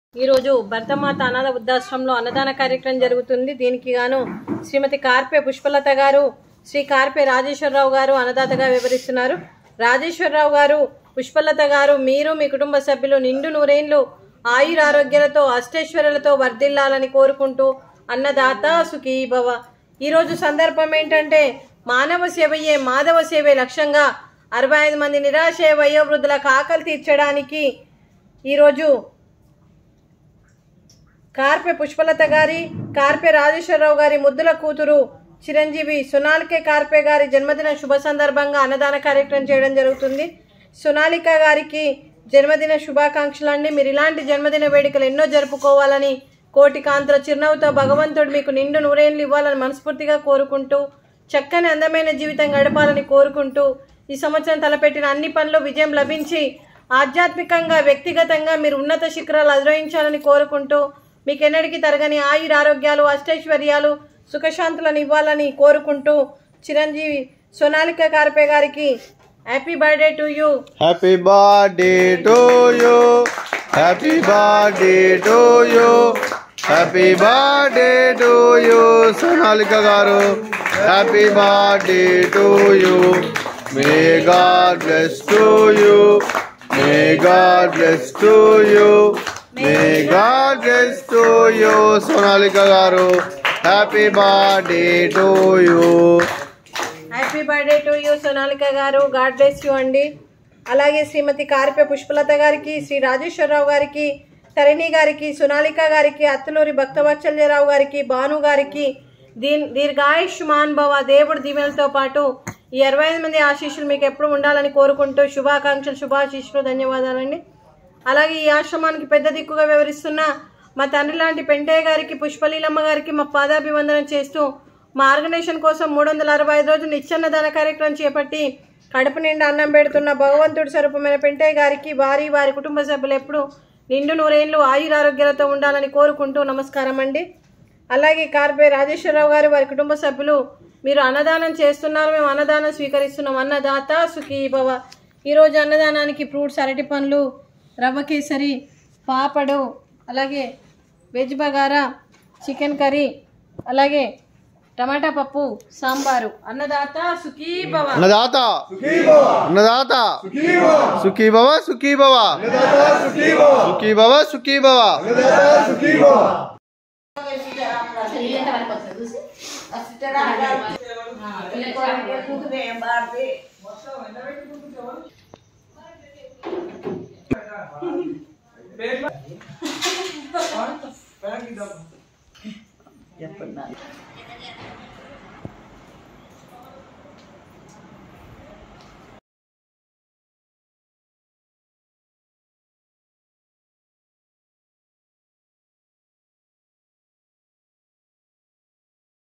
ఈరోజు భర్తమాత అనాథ వృద్ధాశ్రమంలో అన్నదాన కార్యక్రమం జరుగుతుంది దీనికి గాను శ్రీమతి కార్పే పుష్పలత గారు శ్రీ కార్పే రాజేశ్వరరావు గారు అన్నదాతగా వివరిస్తున్నారు రాజేశ్వరరావు గారు పుష్పలత గారు మీరు మీ కుటుంబ సభ్యులు నిండు నూరేండ్లు ఆయురారోగ్యాలతో అష్టైశ్వర్యాలతో వర్ధిల్లాలని కోరుకుంటూ అన్నదాత సుఖీ భవ ఈరోజు సందర్భం ఏంటంటే మానవ సేవయే మాధవ సేవే లక్ష్యంగా అరవై ఐదు మంది నిరాశయ వయోవృద్ధులకు ఆకలి తీర్చడానికి ఈరోజు కార్పె పుష్పలత గారి కార్పె రాజేశ్వరరావు గారి ముద్దుల కూతురు చిరంజీవి సునాలికే కార్పె గారి జన్మదిన శుభ సందర్భంగా అన్నదాన కార్యక్రమం చేయడం జరుగుతుంది సునాలిక గారికి జన్మదిన శుభాకాంక్షలు అండి మీరు ఇలాంటి జన్మదిన వేడుకలు ఎన్నో జరుపుకోవాలని కోటి కాంతుల చిరునవ్వుతో భగవంతుడు మీకు నిండు నూరేళ్ళు ఇవ్వాలని మనస్ఫూర్తిగా కోరుకుంటూ చక్కని అందమైన జీవితం గడపాలని కోరుకుంటూ ఈ సంవత్సరం తలపెట్టిన అన్ని పనులు విజయం లభించి ఆధ్యాత్మికంగా వ్యక్తిగతంగా మీరు ఉన్నత శిఖరాలు అధిరోహించాలని కోరుకుంటూ మీకు ఎన్నటికీ తరగని ఆయుర ఆరోగ్యాలు అష్టైశ్వర్యాలు సుఖశాంతులను ఇవ్వాలని కోరుకుంటూ చిరంజీవి సోనాలిక కార్పే గారికి happy birthday to you happy birthday to you happy birthday to you happy birthday to you Sonalika గారు happy birthday to you may God bless to you may God bless to you may God bless to you Sonalika గారు happy birthday to you happy birthday to you Sonalika గారు God bless you అండి అలాగే శ్రీమతి కార్పె పుష్పలత గారికి శ్రీ రాజేశ్వరరావు గారికి తరిణి గారికి సునాలిక గారికి అత్తలూరి భక్తవత్సల్యరావు గారికి భాను గారికి దీన్ దీర్ఘాయుష్మాన్ భవ దేవుడి దీవెనలతో పాటు ఈ అరవై ఐదు మంది ఆశీస్సులు మీకు ఎప్పుడు ఉండాలని కోరుకుంటూ శుభాకాంక్షలు శుభాశీస్సులు ధన్యవాదాలండి అలాగే ఈ ఆశ్రమానికి పెద్ద దిక్కుగా వివరిస్తున్న మా తండ్రి లాంటి పెంటయ్య గారికి పుష్పలీలమ్మ గారికి మా పాదాభివందనం చేస్తూ మా ఆర్గనైజేషన్ కోసం మూడు వందల అరవై ఐదు రోజులు నిత్యాన్నదాన కార్యక్రమం చేపట్టి కడుపు నిండా అన్నం పెడుతున్న భగవంతుడి స్వరూపమైన పెంటయ్య గారికి వారి వారి కుటుంబ సభ్యులు ఎప్పుడు నిండు నూరేళ్లు ఆయురారోగ్యాలతో ఉండాలని కోరుకుంటూ నమస్కారం అండి అలాగే కార్పే రాజేశ్వరరావు గారు వారి కుటుంబ సభ్యులు మీరు అన్నదానం చేస్తున్నారు మేము అన్నదానం స్వీకరిస్తున్నాం అన్నదాత సుఖీ భవ ఈరోజు అన్నదానానికి ఫ్రూట్స్ అరటి పండ్లు రవ్వ కేసరి పాపడు అలాగే వెజ్ బగారా చికెన్ కర్రీ అలాగే టమాటా పప్పు సాంబారు అన్నదాత సుఖీ భవ అన్నదాత అన్నదాత సుఖీ భవ సుఖీ భవ సుఖీ భవ సుఖీ భవ చెప్పండి